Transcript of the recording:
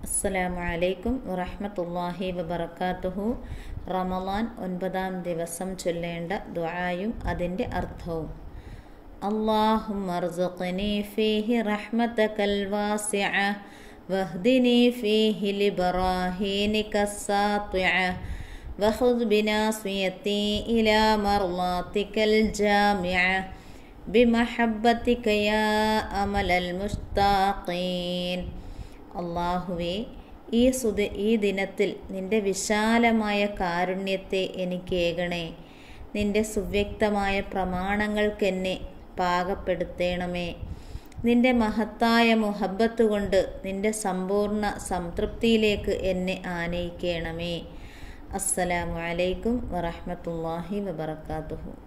അസ്സലാമു അലൈക്കും വറഹ്മത്തുള്ളാഹി വബറകാതുഹു റമളാൻ ഒൻപതാം ദിവസം ചൊല്ലേണ്ട ദുആയും അതിൻ്റെ അർത്ഥവും اللهم ارزقني فيه رحمتك الواسعة واهدني فيه لبراهينك الساطعة وخذ بناصيتي إلى مرضاتك الجامعة بمحبتك يا أمل المشتاقين അള്ളാഹുവേ ഈ സുദ ഈ ദിനത്തിൽ നിന്റെ വിശാലമായ കാരുണ്യത്തെ എനിക്ക് ഏകണേ നിന്റെ സുവ്യക്തമായ പ്രമാണങ്ങൾക്കെന്നെ പാകപ്പെടുത്തേണമേ നിന്റെ മഹത്തായ മുഹബത്ത് കൊണ്ട് നിന്റെ സമ്പൂർണ്ണ സംതൃപ്തിയിലേക്ക് എന്നെ ആനയിക്കണമേ അസ്സലാമു അലൈക്കും വറഹ്മത്തുള്ളാഹി വബറകാതുഹു